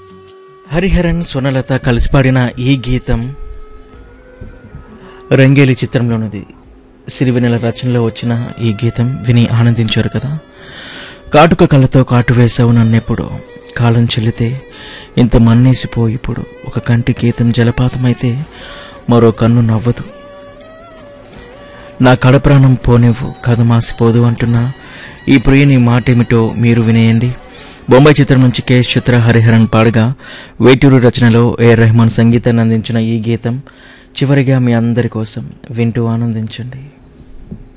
హరిహరన్ స్వర్ణలత కలిసి పాడిన ఈ గీతం రంగేలి చిత్రంలోనిది సిరివెనెల రచనలో వచ్చిన ఈ గీతం విని ఆనందించారు కదా కాటుక కళ్ళతో కాటు వేసావు నన్నెప్పుడు కాలం చెల్లితే ఇంత మన్నేసిపో ఇప్పుడు ఒక కంటి గీతం జలపాతమైతే మరో కన్ను నవ్వదు నా కడప్రాణం పోనివ్వు కథ మాసిపోదు అంటున్నా ఈ ప్రియని మాటేమిటో మీరు వినేయండి బొంబాయి చిత్రం నుంచి కేఎస్ చిత్ర హరిహరన్ పాడగా వేటూరు రచనలో ఏ రెహమాన్ సంగీతాన్ని అందించిన ఈ గీతం చివరిగా మీ అందరి కోసం వింటూ ఆనందించండి